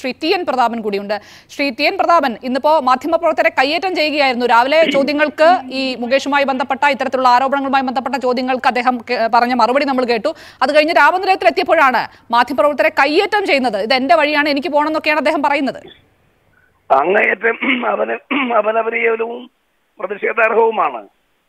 Shri T N Prathapan കൂടിയുണ്ട് Shri T N Prathapan ഇന്നിപ്പോ മാധ്യമപ്രവർത്തകരെ കയ്യേറ്റം ചെയ്യുകയായിരുന്നു രാവിലെ ചോദ്യങ്ങൾക്ക് ഈ മുകേഷുമായി ബന്ധപ്പെട്ട ഇത്തരത്തിലുള്ള ആരോപണങ്ങളുമായി ബന്ധപ്പെട്ട ചോദ്യങ്ങൾക്ക് അദ്ദേഹം കേ- പറഞ്ഞ മറുപടി നമ്മൾ കേട്ടു അത് കഴിഞ്ഞ് രാമനിലയത്തിൽ എത്തിയപ്പോഴാണ് മാധ്യമപ്രവർത്തകരെ കയ്യേറ്റം ചെയ്യുന്നത് ഇത് എന്റെ വഴിയാണ് എനിക്ക് പോകണമെന്നൊക്കെയാണ് അദ്ദേഹം പറയുന്നത് അങ്ങേയറ്റം അവന് അപലപനീയവും പ്രതിഷേധാർഹവുമാണ്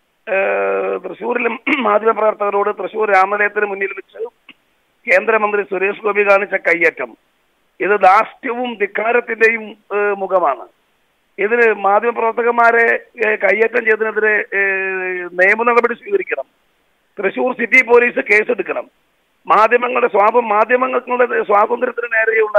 ഏഹ് തൃശ്ശൂരിലും മാധ്യമപ്രവർത്തകരോട് തൃശ്ശൂർ രാമനിലയത്തിന് മുന്നിൽ വെച്ച് കേന്ദ്രമന്ത്രി സുരേഷ് ഗോപി കാണിച്ച കയ്യേറ്റം ഇത് ധാർഷ്ട്യവും ധിക്കാരത്തിന്റെയും ഏഹ് മുഖമാണ് ഇതിന് മാധ്യമപ്രവർത്തകന്മാരെ ഏഹ് കയ്യേറ്റം ചെയ്തതിനെതിരെ ഏഹ് നിയമ നടപടി സ്വീകരിക്കണം തൃശ്ശൂർ സിറ്റി പോലീസ് കേസെടുക്കണം മാധ്യമങ്ങളുടെ സ്വാപം മാധ്യമങ്ങളുടെ സ്വാതന്ത്ര്യത്തിന് നേരെയുള്ള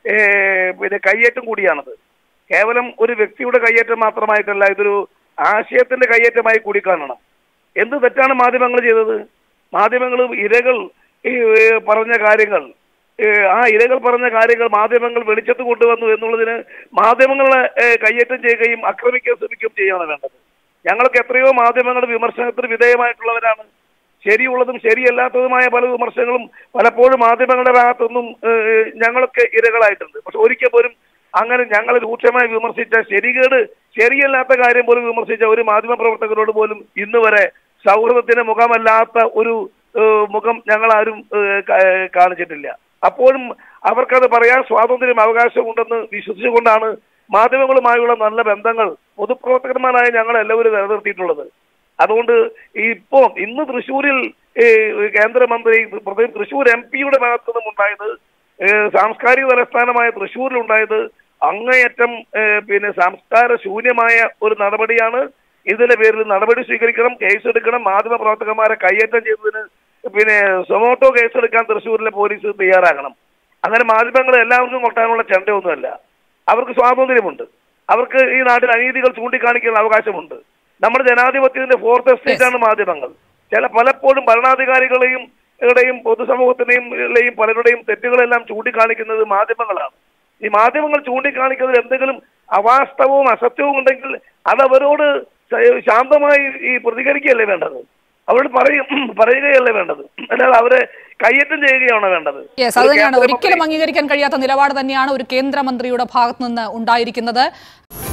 ഏഹ് പിന്നെ കയ്യേറ്റം കൂടിയാണത് കേവലം ഒരു വ്യക്തിയുടെ കയ്യേറ്റം മാത്രമായിട്ടല്ല ഇതൊരു ആശയത്തിന്റെ കയ്യേറ്റമായി കൂടി കാണണം എന്ത് തെറ്റാണ് മാധ്യമങ്ങൾ ചെയ്തത് മാധ്യമങ്ങൾ ഇരകൾ ഈ ഏഹ് പറഞ്ഞ കാര്യങ്ങൾ ഏഹ് ആ ഇരകൾ പറഞ്ഞ കാര്യങ്ങൾ മാധ്യമങ്ങൾ വെളിച്ചത്ത് കൊണ്ടുവന്നു എന്നുള്ളതിന് മാധ്യമങ്ങളെ ഏഹ് കയ്യേറ്റം ചെയ്യുകയും ആക്രമിക്കാൻ ശ്രമിക്കുകയും ചെയ്യുകയാണ് വേണ്ടത് ഞങ്ങൾക്ക് എത്രയോ മാധ്യമങ്ങൾ വിമർശനത്തിന് വിധേയമായിട്ടുള്ളവരാണ് ശരിയുള്ളതും ശരിയല്ലാത്തതുമായ പല വിമർശനങ്ങളും പലപ്പോഴും മാധ്യമങ്ങളുടെ ഭാഗത്തുനിന്നും ഏഹ്, ഞങ്ങളൊക്കെ ഇരകളായിട്ടുണ്ട് പക്ഷെ ഒരിക്കൽ പോലും അങ്ങനെ ഞങ്ങൾ രൂക്ഷമായി വിമർശിച്ച ശരികേട് ശരിയല്ലാത്ത കാര്യം പോലും വിമർശിച്ച ഒരു മാധ്യമ പ്രവർത്തകരോട് പോലും ഇന്ന് വരെ സൗഹൃദത്തിന് മുഖമല്ലാത്ത ഒരു ഏഹ്, മുഖം ഞങ്ങൾ ആരും ഏഹ്, കാ- ഏഹ്, കാണിച്ചിട്ടില്ല അപ്പോഴും അവർക്കത് പറയാൻ സ്വാതന്ത്ര്യം അവകാശമുണ്ടെന്ന് വിശ്വസിച്ചുകൊണ്ടാണ് മാധ്യമങ്ങളുമായുള്ള നല്ല ബന്ധങ്ങൾ പൊതുപ്രവർത്തകന്മാരായ ഞങ്ങൾ എല്ലാവരും നിലനിർത്തിയിട്ടുള്ളത് അതുകൊണ്ട് ഇപ്പോ ഇന്ന് തൃശ്ശൂരിൽ ഏ, കേന്ദ്രമന്ത്രി പ്രത്യേകിച്ച് തൃശ്ശൂർ എം പിയുടെ ഭാഗത്തു നിന്നും ഉണ്ടായത് ഏ, സാംസ്കാരിക തലസ്ഥാനമായ തൃശ്ശൂരിൽ ഉണ്ടായത് അങ്ങേയറ്റം ഏ, പിന്നെ സംസ്കാര ശൂന്യമായ ഒരു നടപടിയാണ് ഇതിന്റെ പേരിൽ നടപടി സ്വീകരിക്കണം കേസെടുക്കണം മാധ്യമ പ്രവർത്തകന്മാരെ കയ്യേറ്റം ചെയ്തതിന് പിന്നെ സൊമോട്ടോ കേസെടുക്കാൻ തൃശ്ശൂരിലെ പോലീസ് തയ്യാറാകണം അങ്ങനെ മാധ്യമങ്ങൾ എല്ലാവർക്കും കൊട്ടാനുള്ള ചെണ്ടയൊന്നുമല്ല അവർക്ക് സ്വാതന്ത്ര്യമുണ്ട് അവർക്ക് ഈ നാട്ടിൽ അനീതികൾ ചൂണ്ടിക്കാണിക്കുന്ന അവകാശമുണ്ട് നമ്മുടെ ജനാധിപത്യത്തിന്റെ ഫോർത്ത് എസ്റ്റേറ്റ് ആണ് മാധ്യമങ്ങൾ ചില പലപ്പോഴും ഭരണാധികാരികളെയും യുടെയും പൊതുസമൂഹത്തിന്റെയും ളെയും പലരുടെയും തെറ്റുകളെല്ലാം ചൂണ്ടിക്കാണിക്കുന്നത് മാധ്യമങ്ങളാണ് ഈ മാധ്യമങ്ങൾ ചൂണ്ടിക്കാണിക്കുന്നതിൽ എന്തെങ്കിലും അവാസ്തവവും അസത്യവും ഉണ്ടെങ്കിൽ അത് അവരോട് ശ- ശാന്തമായി ഈ പ്രതികരിക്കുകയല്ലേ വേണ്ടത് അവരോട് പറയും പറയുകയല്ലേ വേണ്ടത് അല്ലാതെ അവരെ കയ്യേറ്റം ചെയ്യുകയാണോ വേണ്ടത് യെസ് അത് ഒരു തന്നെയാണ് കേന്ദ്രമന്ത്രി- ഒരിക്കലും അംഗീകരിക്കാൻ കഴിയാത്ത നിലപാട് തന്നെയാണ് ഒരു കേന്ദ്രമന്ത്രിയുടെ ഭാഗത്തു നിന്ന് ഉണ്ടായിരിക്കുന്നത്